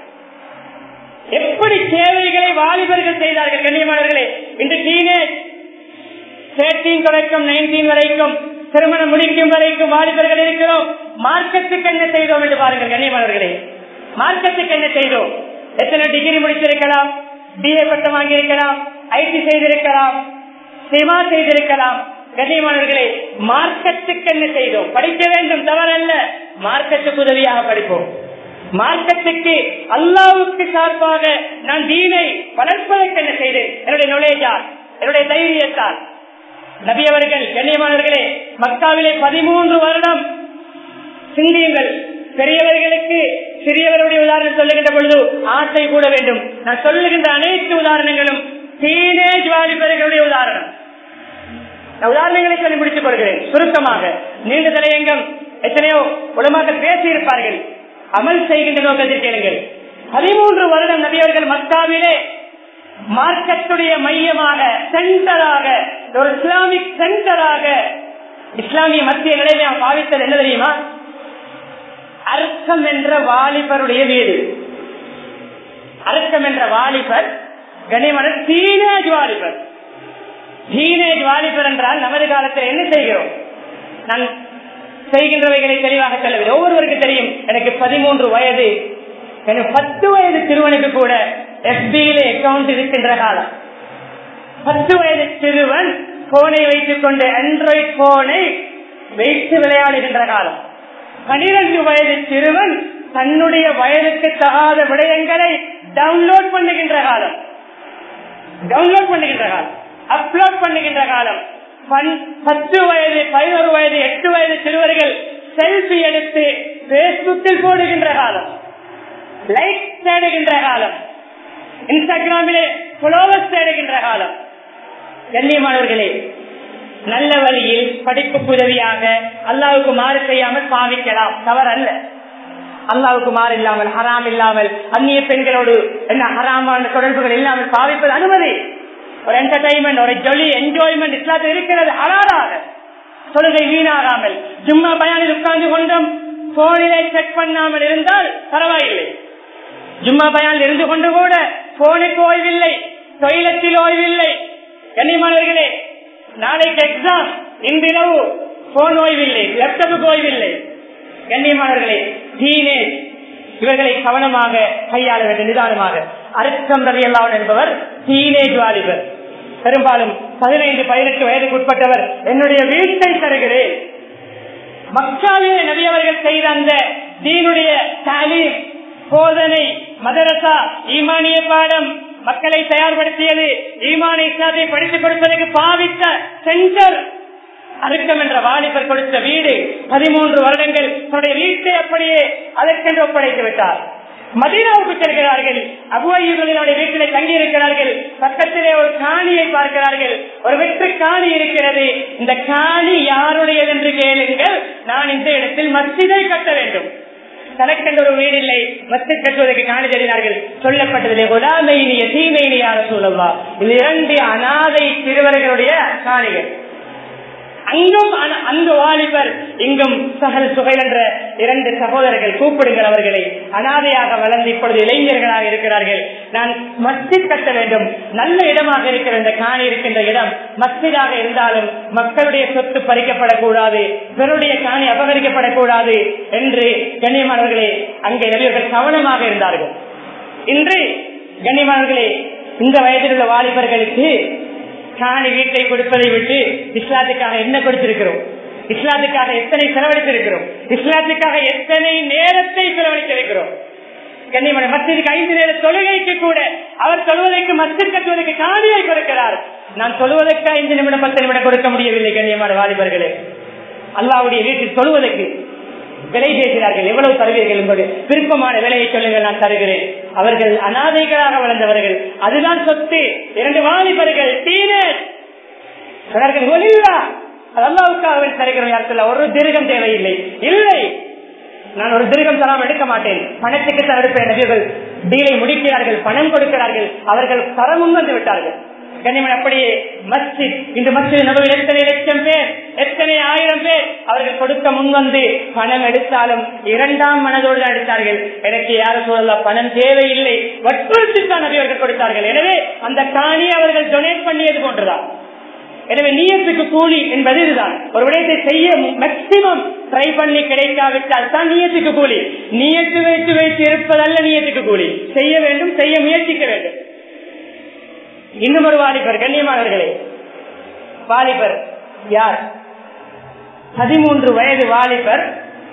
எப்படி சேவைகளை வாலிபர்கள் செய்தார்கள் கண்ணியமானவர்களே இந்த டீனேஜ் தேர்ட்டீன் வரைக்கும் நைன்டீன் வரைக்கும் திருமணம் முடிக்கும் வரைக்கும் வாலிபர்கள் இருக்கிறோம் மார்க்கத்துக்கு என்ன செய்தோம் என்று பாருங்கள் கண்ணியமானவர்களே மார்க்கத்துக்கு என்ன செய்தோம் எத்தனை டிகிரி முடிச்சிருக்கலாம் பிஏ பட்டம் வாங்கியிருக்கலாம் ஐடி செய்திருக்கலாம் சிவா செய்திருக்கலாம் கண்ணியமானவர்களே மார்க்கத்துக்கு என்ன செய்தோம் படிக்க வேண்டும் தவறல்ல மார்க்கத்துக்கு உதவியாக படிப்போம் மார்க்கத்துக்கு அல்லாவுக்கு சார்பாக நான் தீனை வளர்ப்பதற்கு என்ன செய்தேன் என்னுடைய நுழையால் என்னுடைய தைரியத்தால் நபி அவர்கள் கண்ணியமானவர்களே மக்காவிலே பதிமூன்று வருடம் சிந்தியுங்கள் பெரியவர்களுக்கு சிறியவருடைய உதாரணம் சொல்லுகின்ற பொழுது ஆசை கூட வேண்டும் நான் சொல்லுகின்ற அனைத்து உதாரணங்களும் டீனேஜ் வாலிபர்களுடைய உதாரணம் நான் உதாரணங்களை சொல்லி முடித்துக் கொள்கிறேன் சுருக்கமாக நீண்ட தலையங்கம் எத்தனையோ உலமாக்கள் பேசியிருப்பார்கள் அமல் செய்கின்ற நோக்கத்தில் கேளுங்கள் பதிமூன்று வருடம் நபியவர்கள் மக்காவிலே மார்க்கத்துடைய மையமாக சென்டராக ஒரு இஸ்லாமிக் சென்டராக இஸ்லாமிய மத்திய நிலையை பாவித்தது என்ன தெரியுமா அர்க்கம் என்ற வாலிபருடைய வீடு அர்க்கம் என்ற வாலிபர் கனிமன டீனேஜ் வாலிபர் டீனேஜ் வாலிபர் என்றால் நமது காலத்தில் என்ன செய்கிறோம் நான் செய்கின்றவைகளை தெளிவாக சொல்லவில்லை ஒவ்வொருவருக்கும் தெரியும் எனக்கு பதிமூன்று வயது எனக்கு பத்து வயது சிறுவனுக்கு கூட எஃபியில அக்கௌண்ட் இருக்கின்ற காலம் பத்து வயது சிறுவன் போனை வைத்துக் கொண்டு ஆண்ட்ராய்டு போனை வைத்து விளையாடுகின்ற காலம் பனிரெண்டு வயது சிறுவன் தன்னுடைய வயதுக்கு தகாத விடயங்களை டவுன்லோட் பண்ணுகின்ற காலம் டவுன்லோட் பண்ணுகின்ற காலம் அப்லோட் பண்ணுகின்ற காலம் பத்து வயது பதினோரு வயது எட்டு வயது சிறுவர்கள் செல்ஃபி எடுத்து பேஸ்புக்கில் போடுகின்ற காலம் லைக் தேடுகின்ற காலம் இன்ஸ்டாகிராமிலே புலோவர்ஸ் தேடுகின்ற காலம் கண்ணியமானவர்களே நல்ல வழியில் படிப்புக்கு உதவியாக அல்லாவுக்கு மாறு செய்யாமல் பாவிக்கலாம் தவறல்ல அல்லாவுக்கு மாறு இல்லாமல் ஹராம் இல்லாமல் அந்நிய பெண்களோடு என்ன ஹராமான தொடர்புகள் இல்லாமல் பாவிப்பது அனுமதி ஒரு என்டர்டைன்மெண்ட் ஒரு ஜொலி என்ஜாய்மெண்ட் இஸ்லாத்தில் இருக்கிறது ஹலாலாக தொழுகை வீணாகாமல் ஜும்மா பயானில் உட்கார்ந்து கொண்டும் போனிலே செக் பண்ணாமல் இருந்தால் பரவாயில்லை ஜும்மா பயானில் இருந்து கொண்டு கூட போனுக்கு ஓய்வில்லை தொழிலத்தில் ஓய்வில்லை கண்ணியமானவர்களே நாளைக்கு எக்ஸாம் இன்றிரவு போன் ஓய்வில்லை லேப்டாப்புக்கு ஓய்வில்லை கண்ணியமானவர்களே டீனேஜ் இவர்களை கவனமாக கையாள வேண்டும் நிதானமாக அர்த்தம் ரவி அல்லாவன் என்பவர் டீனேஜ் வாலிபர் பெரும்பாலும் பதினைந்து பதினெட்டு வயதுக்கு உட்பட்டவர் என்னுடைய வீட்டை தருகிறேன் மக்காவிலே நபியவர்கள் செய்த அந்த தீனுடைய தாலீம் போதனை மதரசா ஈமானிய பாடம் மக்களை தயார்படுத்தியது ஈமான இஸ்லாத்தை படித்துக் கொடுப்பதற்கு பாவித்த சென்டர் அருக்கம் என்ற வாலிபர் கொடுத்த வீடு பதிமூன்று வருடங்கள் தன்னுடைய வீட்டை அப்படியே அதற்கென்று ஒப்படைத்து விட்டார் மதீனாவுக்கு செல்கிறார்கள் அபுவையுடைய வீட்டிலே தங்கி இருக்கிறார்கள் பக்கத்திலே ஒரு காணியை பார்க்கிறார்கள் ஒரு வெற்று காணி இருக்கிறது இந்த காணி யாருடையது என்று கேளுங்கள் நான் இந்த இடத்தில் மஸ்ஜிதை கட்ட வேண்டும் தனக்கென்று ஒரு வீடு இல்லை மஸ்ஜித் கட்டுவதற்கு காணி தேடினார்கள் சொல்லப்பட்டதிலே குலாமைனிய தீமைனியான சூழல்வா இது இரண்டு அனாதை சிறுவர்களுடைய காணிகள் அங்கும் அந்த வாலிபர் இங்கும் சகல் சுகைல் என்ற இரண்டு சகோதரர்கள் கூப்பிடுங்கள் அவர்களை அனாதையாக வளர்ந்து இப்பொழுது இளைஞர்களாக இருக்கிறார்கள் நான் மஸ்ஜித் கட்ட வேண்டும் நல்ல இடமாக இருக்கிற இந்த காணி இருக்கின்ற இடம் மஸ்ஜிதாக இருந்தாலும் மக்களுடைய சொத்து பறிக்கப்படக்கூடாது பிறருடைய காணி அபகரிக்கப்படக்கூடாது என்று கண்ணியமானவர்களே அங்கே நிறையவர்கள் கவனமாக இருந்தார்கள் இன்று கண்ணியமானவர்களே இந்த வயதில் உள்ள வாலிபர்களுக்கு காணி வீட்டை கொடுப்பதை விட்டு இஸ்லாத்துக்காக என்ன கொடுத்திருக்கிறோம் இஸ்லாத்துக்காக எத்தனை செலவழித்திருக்கிறோம் இஸ்லாத்துக்காக எத்தனை நேரத்தை செலவழித்திருக்கிறோம் கண்ணியமான மத்திற்கு ஐந்து நேர தொழுகைக்கு கூட அவர் தொழுவதற்கு மஸ்ஜித் கட்டுவதற்கு காணியை கொடுக்கிறார் நான் தொழுவதற்கு ஐந்து நிமிடம் பத்து நிமிடம் கொடுக்க முடியவில்லை கண்ணியமான வாலிபர்களே அல்லாவுடைய வீட்டில் சொல்வதற்கு விலை பேசினார்கள் எவ்வளவு தருவீர்கள் என்பது விருப்பமான விலையை சொல்லுங்கள் நான் தருகிறேன் அவர்கள் அனாதைகளாக வளர்ந்தவர்கள் அதுதான் சொத்து இரண்டு வாலிபர்கள் டீனேஜ் சொன்னார்கள் ஒலில்லா அது அல்லாவுக்காக தருகிறோம் யார் சொல்ல ஒரு திருகம் தேவையில்லை இல்லை நான் ஒரு திருகம் தராமல் எடுக்க மாட்டேன் பணத்துக்கு தான் எடுப்பேன் நபிகள் டீலை முடிக்கிறார்கள் பணம் கொடுக்கிறார்கள் அவர்கள் தர முன் வந்து விட்டார்கள் கண்ணியமன் அப்படியே மஸ்ஜித் இந்த மஸ்ஜித் நபர்கள் எத்தனை லட்சம் பேர் எத்தனை ஆயிரம் பேர் அவர்கள் கொடுக்க முன் வந்து பணம் எடுத்தாலும் இரண்டாம் மனதோடு தான் எடுத்தார்கள் எனக்கு யாரும் சொல்லலாம் பணம் தேவையில்லை வற்புறுத்தி தான் நபியர்கள் கொடுத்தார்கள் எனவே அந்த காணி அவர்கள் டொனேட் பண்ணியது போன்றுதான் எனவே நீயத்துக்கு கூலி என்பது இதுதான் ஒரு விடயத்தை செய்ய மேக்சிமம் ட்ரை பண்ணி கிடைக்காவிட்டால் தான் நீயத்துக்கு கூலி நீயத்து வைத்து வைத்து இருப்பதல்ல நீயத்துக்கு கூலி செய்ய வேண்டும் செய்ய முயற்சிக்க வேண்டும் இன்னும் ஒரு வாலிபர் கண்ணியமானவர்களே வாலிபர் யார் பதிமூன்று வயது வாலிபர்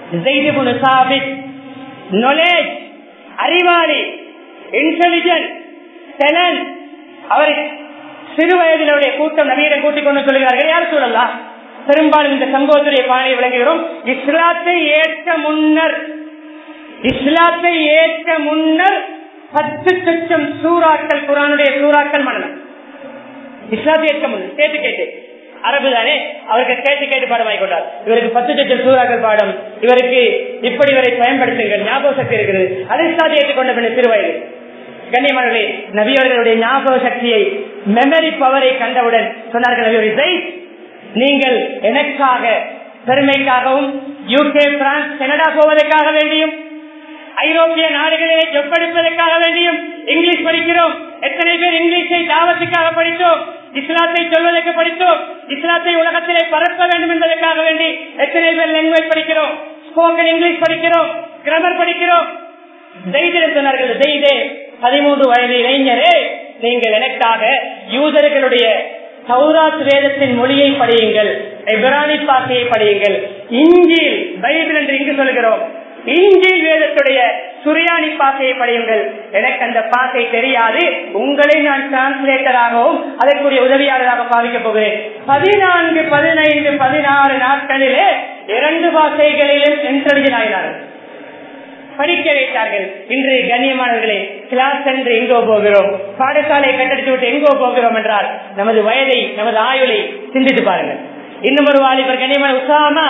நாலேஜ் அறிவாளி இன்டெலிஜென்ட் டேலண்ட் அவர் சிறு வயதினுடைய கூட்டம் நவீன கூட்டிக் கொண்டு சொல்கிறார்கள் யார் சொல்லலாம் பெரும்பாலும் இந்த சம்பவத்துடைய பானையை விளங்குகிறோம் இஸ்லாத்தை ஏற்ற முன்னர் இஸ்லாத்தை ஏற்ற முன்னர் பத்து லட்சம் சூறாக்கள் குரானுடைய சூறாக்கள் மன்னன் இஸ்லாத்தை ஏற்க முன்னர் கேட்டு கேட்டு அரபு தானே அவருக்கு கேட்டு கேட்டு பாடமாய் கொண்டார் இவருக்கு பத்து லட்சம் சூறாக்கள் பாடம் இவருக்கு இப்படி இவரை பயன்படுத்துங்கள் ஞாபக சக்தி இருக்கிறது அதை இஸ்லாத்தை ஏற்றுக்கொண்ட பின்னர் சிறு வயது கண்ணியமானவர்களே நபியவர்களுடைய ஞாபக சக்தியை மெமரி பவரை கண்டவுடன் சொன்னார்கள் நபியவர்கள் நீங்கள் எனக்காக பெருமைக்காகவும் யூகே பிரான்ஸ் கனடா போவதற்காக வேண்டியும் ஐரோப்பிய நாடுகளிலே ஜொப்பெடுப்பதற்காக வேண்டியும் இங்கிலீஷ் படிக்கிறோம் எத்தனை பேர் இங்கிலீஷை தாவத்துக்காக படித்தோம் இஸ்லாத்தை சொல்வதற்கு படித்தோம் இஸ்லாத்தை உலகத்திலே பரப்ப வேண்டும் என்பதற்காக வேண்டி எத்தனை பேர் லாங்குவேஜ் படிக்கிறோம் ஸ்போக்கன் இங்கிலீஷ் படிக்கிறோம் கிராமர் படிக்கிறோம் செய்தே சொன்னார்கள் செய்தே பதிமூன்று வயது இளைஞரே நீங்கள் எனக்காக யூதர்களுடைய சௌராத் வேதத்தின் மொழியை படியுங்கள் எபிரானி பாசையை படியுங்கள் இஞ்சில் பைபிள் என்று இங்கு சொல்கிறோம் இஞ்சில் வேதத்துடைய சுரியானி பாசையை படியுங்கள் எனக்கு அந்த பாசை தெரியாது உங்களை நான் டிரான்ஸ்லேட்டராகவும் அதற்குரிய உதவியாளராக பாவிக்கப் போகிறேன் பதினான்கு பதினைந்து பதினாறு நாட்களிலே இரண்டு பாசைகளிலும் இன்டெலிஜென்ட் ஆகினார்கள் படிக்க வைத்தார்கள் இன்று கண்ணியமானவர்களே கிளாஸ் என்று எங்கோ போகிறோம் பாடசாலை கட்டடித்து விட்டு எங்கோ போகிறோம் என்றால் நமது வயதை நமது ஆயுளை சிந்தித்து பாருங்கள் இன்னும் ஒரு வாலிபர் கண்ணியமான உசாமா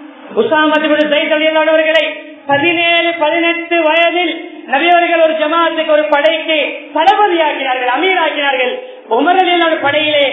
உசாமத்துவர்களை பதினேழு பதினெட்டு வயதில் நபியவர்கள் ஒரு ஜமாத்துக்கு ஒரு படைக்கு தளபதியாக்கினார்கள் அமீராக்கினார்கள் உமரலில் ஒரு படையிலே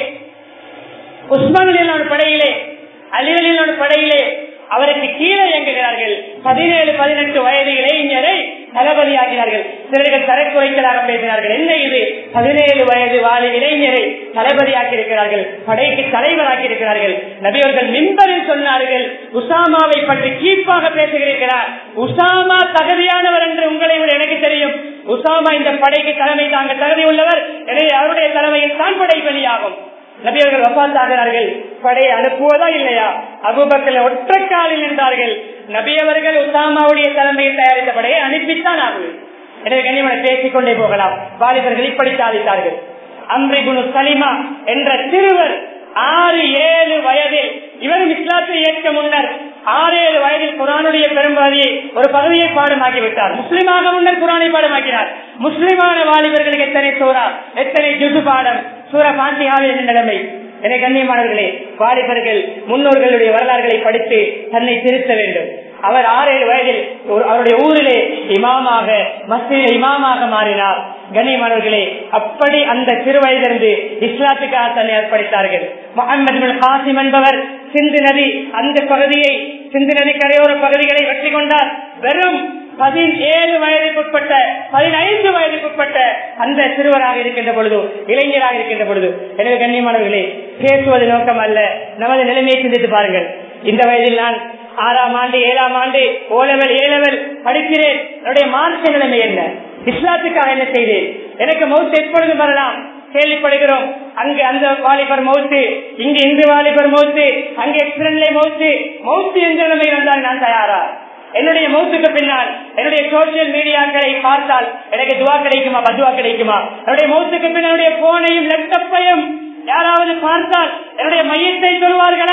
உஸ்மானில் ஒரு படையிலே அலிவலில் ஒரு படையிலே அவருக்கு கீழே இயங்குகிறார்கள் பதினேழு பதினெட்டு வயது இளைஞரை தளபதியாகிறார்கள் சிலர்கள் தரக்குறைக்கலாக பேசினார்கள் என்ன இது பதினேழு வயது வாழ இளைஞரை தளபதியாக்கி இருக்கிறார்கள் படைக்கு தலைவராக்கி இருக்கிறார்கள் நபியவர்கள் மின்பரில் சொன்னார்கள் உசாமாவை பற்றி கீழ்ப்பாக பேசுகிறீர்களார் உசாமா தகுதியானவர் என்று உங்களை விட எனக்கு தெரியும் உசாமா இந்த படைக்கு தலைமை தாங்க தகுதி உள்ளவர் எனவே அவருடைய தலைமையில் தான் படை வெளியாகும் நபியவர்கள் வசாத்தாகிறார்கள் படை அனுப்புவதா இல்லையா அபுபக்கல் ஒற்றைக்காலில் நின்றார்கள் நபியவர்கள் உசாமாவுடைய தலைமையில் தயாரித்த படையை அனுப்பித்தான் ஆகும் எனவே கனிமனை பேசிக்கொண்டே போகலாம் வாலிபர்கள் இப்படி சாதித்தார்கள் அம்ரிகுனு சலிமா என்ற சிறுவர் ஆறு ஏழு வயதில் இவரும் இஸ்லாத்தை ஏற்க முன்னர் ஆறு ஏழு வயதில் குரானுடைய பெரும்பகுதியை ஒரு பகுதியை பாடமாக்கிவிட்டார் முஸ்லிமாக முன்னர் குரானை பாடமாக்கினார் முஸ்லிமான வாலிபர்களுக்கு எத்தனை சோரா எத்தனை ஜுசு பாடம் சூர பாண்டியாவின் நிலைமை என கண்ணியமானவர்களே வாலிபர்கள் முன்னோர்களுடைய வரலாறுகளை படித்து தன்னை திருத்த வேண்டும் அவர் ஆறு ஏழு வயதில் அவருடைய ஊரிலே இமாமாக மஸ்தியில் இமாமாக மாறினார் கண்ணியமானவர்களே அப்படி அந்த சிறு வயதிலிருந்து இஸ்லாத்துக்காக தன்னை அர்ப்பணித்தார்கள் முகமது காசிம் என்பவர் சிந்து நதி அந்த பகுதியை சிந்து நதி கரையோர பகுதிகளை வெற்றி கொண்டார் வெறும் பதினேழு வயதுக்குட்பட்ட பதினைந்து வயதுக்குட்பட்ட அந்த சிறுவராக இருக்கின்ற பொழுது இளைஞராக இருக்கின்ற பொழுது எனவே கண்ணியமானவர்களே பேசுவது நோக்கம் அல்ல நமது நிலைமையை சிந்தித்து பாருங்கள் இந்த வயதில் நான் ஆறாம் ஆண்டு ஏழாம் ஆண்டு ஓலவல் ஏலவல் படிக்கிறேன் என்னுடைய மார்க்க நிலைமை என்ன இஸ்லாத்துக்காக என்ன செய்தேன் எனக்கு மௌத்து எப்பொழுது வரலாம் கேள்விப்படுகிறோம் அங்கு அந்த வாலிபர் மௌத்து இங்கு இந்து வாலிபர் மௌத்து அங்கு எக்ஸ்பிரன்ல மௌத்து மௌத்து எந்த நிலைமை வந்தால் நான் தயாரா என்னுடைய மௌத்துக்கு பின்னால் என்னுடைய சோசியல் மீடியாக்களை பார்த்தால் எனக்கு துவா கிடைக்குமா பதுவா கிடைக்குமா என்னுடைய மௌத்துக்கு பின் என்னுடைய போனையும் லேப்டாப்பையும் யாராவது பார்த்தால் என்னுடைய மையத்தை சொல்வார்களா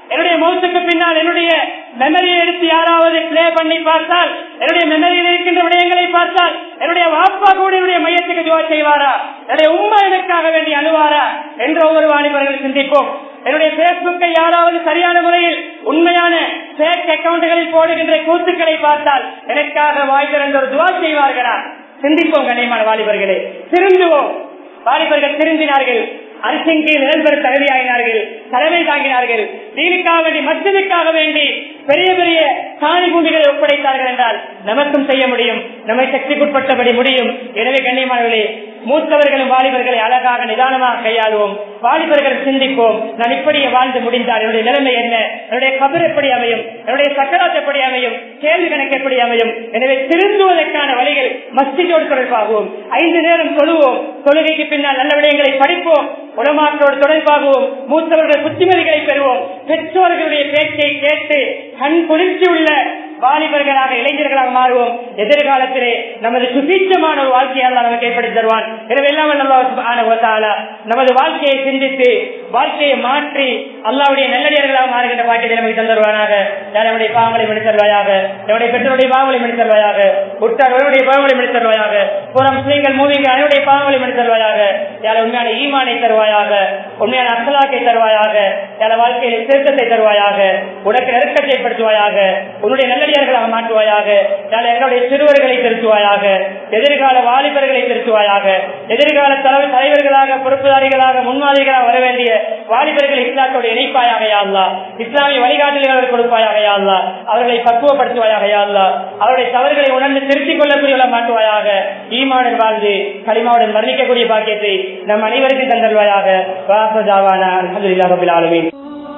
என்னுடைய மௌத்துக்கு பின்னால் என்னுடைய மெமரியை எடுத்து யாராவது பிளே பண்ணி பார்த்தால் என்னுடைய மெமரியில் இருக்கின்ற விடயங்களை பார்த்தால் என்னுடைய வாப்பா கூட என்னுடைய மையத்துக்கு துவா செய்வாரா என்னுடைய உண்மை எனக்காக வேண்டி அழுவாரா என்று ஒவ்வொரு வாலிபர்கள் சிந்திப்போம் என்னுடைய பேஸ்புக்கை யாராவது சரியான முறையில் உண்மையான பேக் அக்கவுண்டுகளில் போடுகின்ற கூத்துக்களை பார்த்தால் எனக்காக வாய் திறந்த ஒரு துவா செய்வார்களா சிந்திப்போம் கண்ணியமான வாலிபர்களே திருந்துவோம் வாலிபர்கள் திருந்தினார்கள் அரசின் கீழ் நிழல்பெற தகுதியாகினார்கள் தலைமை தாங்கினார்கள் தீனுக்காக வேண்டி மற்றதுக்காக வேண்டி பெரிய பெரிய காணி பூமிகளை ஒப்படைத்தார்கள் என்றால் நமக்கும் செய்ய முடியும் நம்மை சக்திக்குட்பட்டபடி முடியும் எனவே கண்ணியமானவர்களே மூத்தவர்களும் வாலிபர்களை அழகாக நிதானமாக கையாளுவோம் வாலிபர்கள் சிந்திப்போம் நான் இப்படியே வாழ்ந்து முடிந்தால் என்னுடைய நிலைமை என்ன என்னுடைய கபர் எப்படி அமையும் என்னுடைய சக்கராத் எப்படி அமையும் கேள்வி கணக்கு எப்படி அமையும் எனவே திருந்துவதற்கான வழிகள் மஸ்திஜோடு தொடர்பாகவும் ஐந்து நேரம் தொழுவோம் தொழுகைக்கு பின்னால் நல்ல விடயங்களை படிப்போம் உலமாக்களோடு தொடர்பாகவும் மூத்தவர்கள் புத்திமதிகளை பெறுவோம் பெற்றோர்களுடைய பேச்சை கேட்டு கண் குளிர்ச்சி உள்ள வாலிபர்களாக இளைஞர்களாக மாறுவோம் எதிர்காலத்திலே நமது சுபீட்சமான ஒரு வாழ்க்கையால் நமக்கு ஏற்படுத்தி தருவான் எனவே எல்லாம் நல்ல நமது வாழ்க்கையை சிந்தித்து வாழ்க்கையை மாற்றி அல்லாவுடைய நல்லடியர்களாக மாறுகின்ற பாக்கியத்தை நமக்கு தந்தருவானாக நம்முடைய பாவங்களை மனு தருவாயாக நம்முடைய பெற்றோருடைய பாவங்களை மனு தருவாயாக உற்றார்களுடைய பாவங்களை மனு தருவாயாக புற முஸ்லீம்கள் மூவிங்கள் அனைவருடைய பாவங்களை மனு தருவாயாக யார உண்மையான ஈமானை தருவாயாக உண்மையான அசலாக்கை தருவாயாக யார வாழ்க்கையில திருத்தத்தை தருவாயாக உனக்கு நெருக்கத்தை ஏற்படுத்துவாயாக உன்னுடைய நல்லடியார்களாக மாற்றுவாயாக யார எங்களுடைய சிறுவர்களை திருத்துவாயாக எதிர்கால வாலிபர்களை திருத்துவாயாக எதிர்கால தலைவர் தலைவர்களாக பொறுப்புதாரிகளாக முன்மாதிரிகளாக வர வேண்டிய வாலிபர்கள் இஸ்லாத்தோடு இணைப்பாயாக யாழ்லா இஸ்லாமிய வழிகாட்டுதல்கள் கொடுப்பாயாக யாழ்லா அவர்களை பக்குவப்படுத்துவாயாக யாழ்லா அவருடைய தவறுகளை உணர்ந்து திருத்திக் கொள்ளக்கூடிய மாற்றுவாயாக ஈமாவுடன் வாழ்ந்து களிமாவுடன் மரணிக்கக்கூடிய பாக்கியத்தை நம் அனைவருக்கும் தந்தல்வாயாக வாசஜாவான அலமதுல்லா ரபில் ஆலமீன்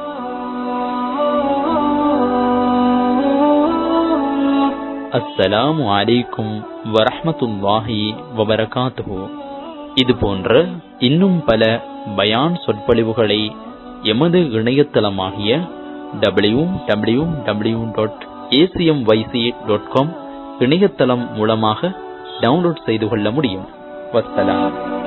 அஸ்ஸலாமு அலைக்கும் வரஹமத்துல்லாஹி வபரகாத்துஹு இது போன்ற இன்னும் பல பயான் சொற்பொழிவுகளை எமது இணையதளமாகிய W W W dot ACM YC dot com இணையதளம் மூலமாக டவுன்லோட் செய்து கொள்ள முடியும் வசலாம்